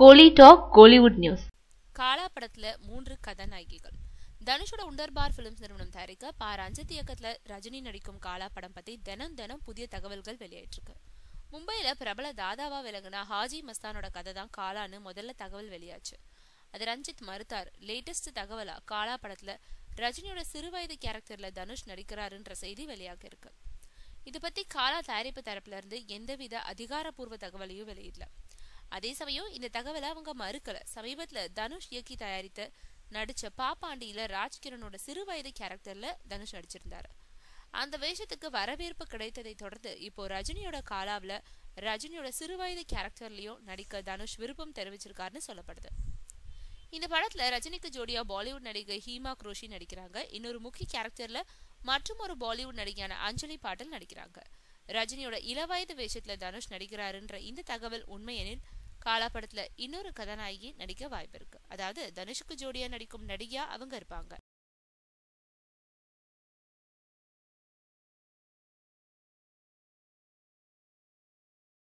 கோலி talk Kollywood news Kaala படத்துல மூன்று கதாநாயகிகள் தனுஷோட உண்டர்பார் பிலிம்ஸ் நிறுவனம் தயாரிக்க பா ரஞ்சித் இயக்கத்துல ரஜினி நடிக்கும் காலா படம் பத்தி தினம் தினம் புதிய தகவல்கள் வெளியாயிட்டிருக்கு மும்பையில பிரபல தாதாவா விளங்குன ஹாஜி மஸ்தானோட கதை தான் காலான்னு முதல்ல தகவல் வெளியாச்சு அது ரஞ்சித் மறுத்தார் லேட்டஸ்ட் தகவலா காலா படத்துல ரஜினியோட சிறுவயது கேரக்டர்ல தனுஷ் நடிக்கிறாருன்ற செய்தி வெளியாக இருக்கு இது பத்தி காலா தயாரிப்பு தரப்புல இருந்து எந்தவித அதிகாரப்பூர்வ தகவலையும் வெளியிடல அதே சமயம் இந்த தகவலை அவங்க மறுக்கல சமீபத்துல தனுஷ் இயக்கி தயாரித்த நடிச்ச பாப்பாண்டியில ராஜ்கிரனோட சிறு வயது கேரக்டர்ல தனுஷ் நடிச்சிருந்தாரு அந்த வேஷத்துக்கு வரவேற்பு கிடைத்ததை தொடர்ந்து இப்போ ரஜினியோட காலாவில ரஜினியோட சிறு வயது கேரக்டர்லயும் நடிக்க தனுஷ் விருப்பம் தெரிவிச்சிருக்காருன்னு சொல்லப்படுது இந்த படத்துல ரஜினிக்கு ஜோடியா பாலிவுட் நடிகை ஹீமா குரோஷி நடிக்கிறாங்க இன்னொரு முக்கிய கேரக்டர்ல மற்றும் ஒரு பாலிவுட் நடிகையான அஞ்சலி பாட்டல் நடிக்கிறாங்க ரஜினியோட இளவயது வேஷத்துல தனுஷ் நடிக்கிறாருன்ற இந்த தகவல் உண்மையெனில் காலா படத்துல இன்னொரு கதாநாயகி நடிக்க வாய்ப்பு இருக்கு அதாவது தனுஷுக்கு ஜோடியா நடிக்கும் நடிகையா அவங்க இருப்பாங்க